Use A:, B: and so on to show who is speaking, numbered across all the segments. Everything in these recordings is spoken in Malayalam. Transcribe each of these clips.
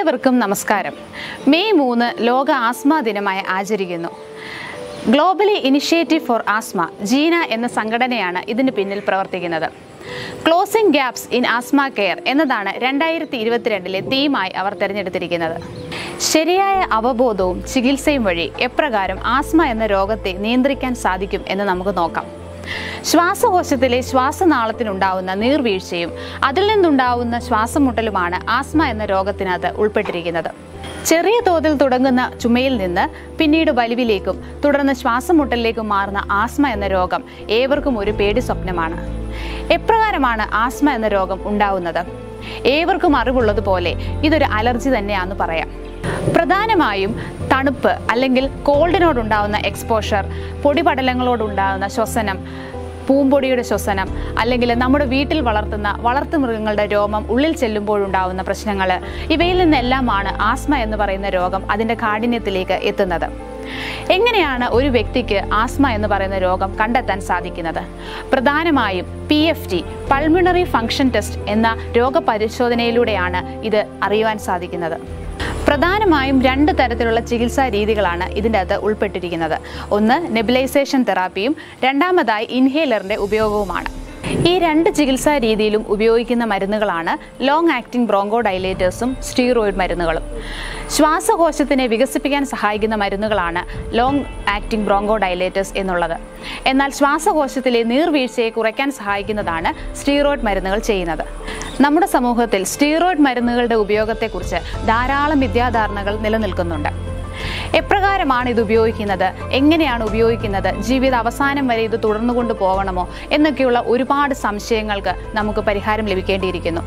A: ഏവർക്കും നമസ്കാരം മെയ് മൂന്ന് ലോക ആസ്മ ദിനമായി ആചരിക്കുന്നു global initiative for asthma GINA എന്ന സംഘടനയാണ് ഇതിന് പിന്നിൽ പ്രവർത്തിക്കുന്നത് closing gaps in asthma care എന്നതാണ് രണ്ടായിരത്തി ഇരുപത്തിരണ്ടിലെ തീമായി അവർ തിരഞ്ഞെടുത്തിരിക്കുന്നത് ശരിയായ അവബോധവും ചികിത്സയും വഴി എപ്രകാരം ആസ്മ എന്ന രോഗത്തെ നിയന്ത്രിക്കാൻ സാധിക്കും എന്ന് നമുക്ക് നോക്കാം ശ്വാസകോശത്തിലെ ശ്വാസനാളത്തിനുണ്ടാവുന്ന നീർവീഴ്ചയും അതിൽ നിന്നുണ്ടാവുന്ന ശ്വാസമുട്ടലുമാണ് ആസ്മ എന്ന രോഗത്തിനകത്ത് ഉൾപ്പെട്ടിരിക്കുന്നത് ചെറിയ തോതിൽ തുടങ്ങുന്ന ചുമയിൽ നിന്ന് പിന്നീട് വലിവിലേക്കും തുടർന്ന് ശ്വാസമുട്ടലിലേക്കും മാറുന്ന ആസ്മ എന്ന രോഗം ഏവർക്കും ഒരു പേടി സ്വപ്നമാണ് എപ്രകാരമാണ് ആസ്മ എന്ന രോഗം ഉണ്ടാവുന്നത് ഏവർക്കും അറിവുള്ളതുപോലെ ഇതൊരു അലർജി തന്നെയാണെന്ന് പറയാം പ്രധാനമായും തണുപ്പ് അല്ലെങ്കിൽ കോൾഡിനോടുണ്ടാവുന്ന എക്സ്പോഷർ പൊടിപടലങ്ങളോടുണ്ടാകുന്ന ശ്വസനം പൂമ്പൊടിയുടെ ശ്വസനം അല്ലെങ്കിൽ നമ്മുടെ വീട്ടിൽ വളർത്തുന്ന വളർത്തു മൃഗങ്ങളുടെ രോമം ഉള്ളിൽ ചെല്ലുമ്പോഴുണ്ടാവുന്ന പ്രശ്നങ്ങൾ ഇവയിൽ നിന്നെല്ലാമാണ് ആസ്മ എന്ന് പറയുന്ന രോഗം അതിൻ്റെ കാഠിന്യത്തിലേക്ക് എത്തുന്നത് എങ്ങനെയാണ് ഒരു വ്യക്തിക്ക് ആസ്മ എന്ന് പറയുന്ന രോഗം കണ്ടെത്താൻ സാധിക്കുന്നത് പ്രധാനമായും P F T pulmonary function test എന്ന രോഗപരിശോധനയിലൂടെയാണ് ഇത് അറിയുവാൻ സാധിക്കുന്നത് പ്രധാനമായും രണ്ട് തരത്തിലുള്ള ചികിത്സാ രീതികളാണ് ഇതിൻ്റെ അകത്ത് ഉൾപ്പെട്ടിരിക്കുന്നത് ഒന്ന് നെബിലൈസേഷൻ തെറാപ്പിയും രണ്ടാമതായി ഇൻഹേലറിൻ്റെ ഉപയോഗവുമാണ് ഈ രണ്ട് ചികിത്സാ രീതിയിലും ഉപയോഗിക്കുന്ന മരുന്നുകളാണ് ലോങ് ആക്ടിംഗ് ബ്രോങ്കോ ഡൈലേറ്റേഴ്സും സ്റ്റീറോയിഡ് മരുന്നുകളും ശ്വാസകോശത്തിനെ വികസിപ്പിക്കാൻ സഹായിക്കുന്ന മരുന്നുകളാണ് ലോങ് ആക്ടിംഗ് ബ്രോങ്കോ ഡൈലേറ്റേഴ്സ് എന്നുള്ളത് എന്നാൽ ശ്വാസകോശത്തിലെ നീർവീഴ്ചയെ കുറയ്ക്കാൻ സഹായിക്കുന്നതാണ് സ്റ്റീറോയിഡ് മരുന്നുകൾ ചെയ്യുന്നത് നമ്മുടെ സമൂഹത്തിൽ സ്റ്റീറോയിഡ് മരുന്നുകളുടെ ഉപയോഗത്തെക്കുറിച്ച് ധാരാളം വിദ്യാധാരണകൾ നിലനിൽക്കുന്നുണ്ട് എപ്രകാരമാണ് ഇത് ഉപയോഗിക്കുന്നത് എങ്ങനെയാണ് ഉപയോഗിക്കുന്നത് ജീവിത അവസാനം വരെ ഇത് തുടർന്നു കൊണ്ട് പോകണമോ എന്നൊക്കെയുള്ള ഒരുപാട് സംശയങ്ങൾക്ക് നമുക്ക് പരിഹാരം ലഭിക്കേണ്ടിയിരിക്കുന്നു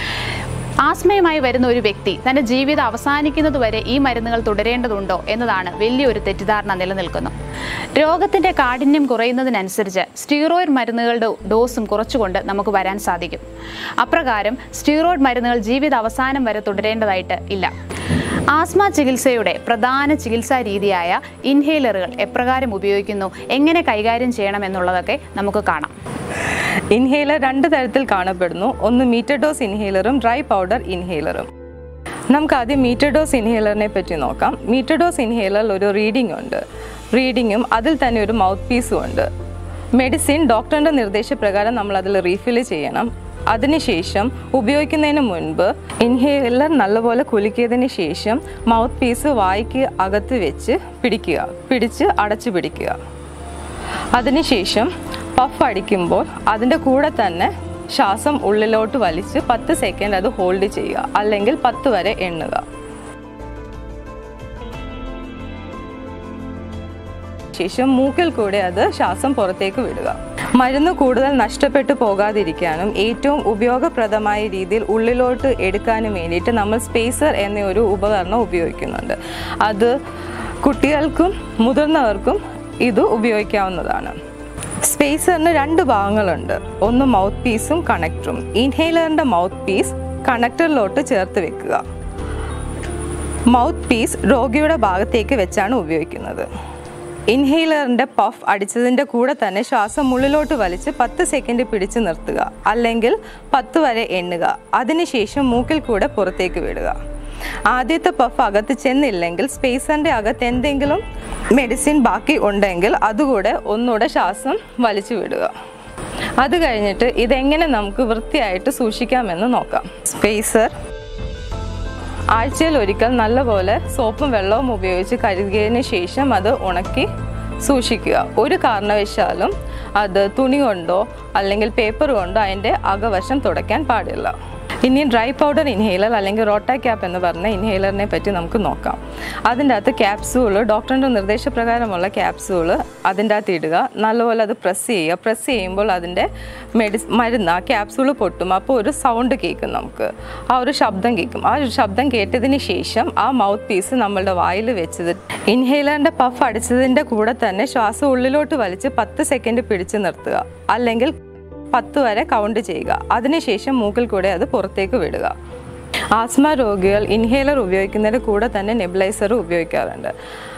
A: ആസ്മയുമായി വരുന്ന ഒരു വ്യക്തി തന്റെ ജീവിതം അവസാനിക്കുന്നത് വരെ ഈ മരുന്നുകൾ തുടരേണ്ടതുണ്ടോ എന്നതാണ് വലിയൊരു തെറ്റിദ്ധാരണ നിലനിൽക്കുന്നു രോഗത്തിന്റെ കാഠിന്യം കുറയുന്നതിനനുസരിച്ച് സ്റ്റീറോയിഡ് മരുന്നുകളുടെ ഡോസും കുറച്ചുകൊണ്ട് നമുക്ക് വരാൻ സാധിക്കും അപ്രകാരം സ്റ്റീറോയിഡ് മരുന്നുകൾ ജീവിത അവസാനം വരെ തുടരേണ്ടതായിട്ട് ഇല്ല ആസ്മ ചികിത്സയുടെ പ്രധാന ചികിത്സാ രീതിയായ ഇൻഹേലറുകൾ എപ്രകാരം ഉപയോഗിക്കുന്നു എങ്ങനെ കൈകാര്യം ചെയ്യണം എന്നുള്ളതൊക്കെ നമുക്ക് കാണാം
B: ഇൻഹേലർ രണ്ട് തരത്തിൽ കാണപ്പെടുന്നു ഒന്ന് മീറ്റർ ഡോസ് ഇൻഹേലറും ഡ്രൈ പൗഡർ ഇൻഹേലറും നമുക്ക് ആദ്യം മീറ്റർ ഡോസ് ഇൻഹേലറിനെ പറ്റി നോക്കാം മീറ്റർ ഡോസ് ഇൻഹേലറിൽ ഒരു റീഡിംഗ് ഉണ്ട് റീഡിങ്ങും അതിൽ തന്നെ ഒരു മൗത്ത് പീസും ഉണ്ട് മെഡിസിൻ ഡോക്ടറിൻ്റെ നിർദ്ദേശപ്രകാരം നമ്മൾ അതിൽ റീഫിൽ ചെയ്യണം അതിനുശേഷം ഉപയോഗിക്കുന്നതിന് മുൻപ് ഇൻഹേലർ നല്ലപോലെ കുലുക്കിയതിന് ശേഷം മൗത്ത് പീസ് വായിക്ക് അകത്ത് വെച്ച് പിടിക്കുക പിടിച്ച് അടച്ചു പിടിക്കുക അതിനുശേഷം പഫ് അടിക്കുമ്പോൾ അതിൻ്റെ കൂടെ തന്നെ ശ്വാസം ഉള്ളിലോട്ട് വലിച്ച് പത്ത് സെക്കൻഡ് അത് ഹോൾഡ് ചെയ്യുക അല്ലെങ്കിൽ പത്ത് വരെ എണ്ണുക ശേഷം മൂക്കിൽ കൂടെ അത് ശ്വാസം പുറത്തേക്ക് വിടുക മരുന്ന് കൂടുതൽ നഷ്ടപ്പെട്ടു പോകാതിരിക്കാനും ഏറ്റവും ഉപയോഗപ്രദമായ രീതിയിൽ ഉള്ളിലോട്ട് എടുക്കാനും വേണ്ടിയിട്ട് നമ്മൾ സ്പേസർ എന്ന ഒരു ഉപകരണം ഉപയോഗിക്കുന്നുണ്ട് അത് കുട്ടികൾക്കും മുതിർന്നവർക്കും ഇത് ഉപയോഗിക്കാവുന്നതാണ് സ്പേസറിന് രണ്ട് ഭാഗങ്ങളുണ്ട് ഒന്ന് മൗത്ത് പീസും കണക്ടറും ഇൻഹേലറിൻ്റെ മൗത്ത് പീസ് കണക്ടറിലോട്ട് ചേർത്ത് വെക്കുക മൗത്ത് പീസ് രോഗിയുടെ ഭാഗത്തേക്ക് വെച്ചാണ് ഉപയോഗിക്കുന്നത് ഇൻഹേലറിൻ്റെ പഫ് അടിച്ചതിൻ്റെ കൂടെ തന്നെ ശ്വാസം ഉള്ളിലോട്ട് വലിച്ച് പത്ത് സെക്കൻഡ് പിടിച്ച് നിർത്തുക അല്ലെങ്കിൽ പത്ത് വരെ എണ്ണുക അതിനുശേഷം മൂക്കിൽ കൂടെ പുറത്തേക്ക് വിടുക ആദ്യത്തെ പഫ് അകത്ത് ചെന്നില്ലെങ്കിൽ സ്പേസറിൻ്റെ അകത്ത് എന്തെങ്കിലും മെഡിസിൻ ബാക്കി ഉണ്ടെങ്കിൽ അതുകൂടെ ഒന്നുകൂടെ ശ്വാസം വലിച്ചു വിടുക അത് കഴിഞ്ഞിട്ട് ഇതെങ്ങനെ നമുക്ക് വൃത്തിയായിട്ട് സൂക്ഷിക്കാമെന്ന് നോക്കാം സ്പേസർ ആഴ്ചയിൽ ഒരിക്കൽ നല്ലപോലെ സോപ്പും വെള്ളവും ഉപയോഗിച്ച് കഴുകിയതിന് ശേഷം അത് ഉണക്കി സൂക്ഷിക്കുക ഒരു കാരണവശാലും അത് തുണി കൊണ്ടോ അല്ലെങ്കിൽ പേപ്പർ കൊണ്ടോ അതിൻ്റെ അകവശം തുടയ്ക്കാൻ പാടില്ല ഇനി ഡ്രൈ പൗഡർ ഇൻഹേലർ അല്ലെങ്കിൽ റോട്ട ക്യാപ്പ് എന്ന് പറഞ്ഞ ഇൻഹേലറിനെ പറ്റി നമുക്ക് നോക്കാം അതിൻ്റെ അകത്ത് ക്യാപ്സൂള് ഡോക്ടറിൻ്റെ നിർദ്ദേശപ്രകാരമുള്ള ക്യാപ്സൂള് അതിൻ്റെ അകത്ത് ഇടുക നല്ലപോലെ അത് പ്രസ് ചെയ്യുക പ്രസ് ചെയ്യുമ്പോൾ അതിൻ്റെ മെഡി മരുന്ന് ആ ക്യാപ്സൂള് പൊട്ടും അപ്പോൾ ഒരു സൗണ്ട് കേൾക്കും നമുക്ക് ആ ഒരു ശബ്ദം കേൾക്കും ആ ഒരു ശബ്ദം കേട്ടതിന് ശേഷം ആ മൗത്ത് പീസ് നമ്മളുടെ വായിൽ വെച്ചത് ഇൻഹേലറിൻ്റെ പഫ് അടിച്ചതിൻ്റെ കൂടെ തന്നെ ശ്വാസം ഉള്ളിലോട്ട് വലിച്ച് പത്ത് സെക്കൻഡ് പിടിച്ച് നിർത്തുക അല്ലെങ്കിൽ പത്ത് വരെ കൗണ്ട് ചെയ്യുക അതിനുശേഷം മൂക്കിൽ കൂടെ അത് പുറത്തേക്ക് വിടുക ആസ്മ രോഗികൾ ഇൻഹേലർ ഉപയോഗിക്കുന്നതിന് കൂടെ തന്നെ നെബിലൈസർ ഉപയോഗിക്കാറുണ്ട്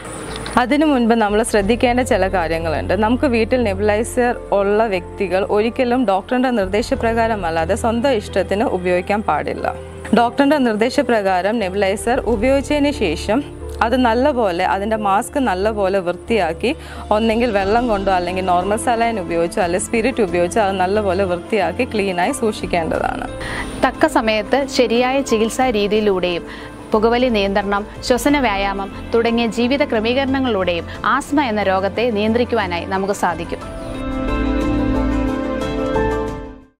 B: അതിനു മുൻപ് നമ്മൾ ശ്രദ്ധിക്കേണ്ട ചില കാര്യങ്ങളുണ്ട് നമുക്ക് വീട്ടിൽ നെബുലൈസർ ഉള്ള വ്യക്തികൾ ഒരിക്കലും ഡോക്ടറിൻ്റെ നിർദ്ദേശപ്രകാരമല്ലാതെ സ്വന്തം ഇഷ്ടത്തിന് ഉപയോഗിക്കാൻ പാടില്ല ഡോക്ടറിൻ്റെ നിർദ്ദേശപ്രകാരം നെബുലൈസർ ഉപയോഗിച്ചതിന് ശേഷം അത് നല്ലപോലെ അതിൻ്റെ മാസ്ക് നല്ലപോലെ വൃത്തിയാക്കി ഒന്നെങ്കിൽ വെള്ളം കൊണ്ടോ അല്ലെങ്കിൽ നോർമൽ സലൈൻ ഉപയോഗിച്ചോ അല്ലെങ്കിൽ സ്പിരിറ്റ് ഉപയോഗിച്ചോ അത് നല്ലപോലെ വൃത്തിയാക്കി ക്ലീനായി സൂക്ഷിക്കേണ്ടതാണ്
A: തക്ക സമയത്ത് ശരിയായ ചികിത്സാ രീതിയിലൂടെയും പുകവലി നിയന്ത്രണം ശ്വസന വ്യായാമം തുടങ്ങിയ ജീവിത ക്രമീകരണങ്ങളിലൂടെയും ആസ്മ എന്ന രോഗത്തെ നിയന്ത്രിക്കുവാനായി നമുക്ക് സാധിക്കും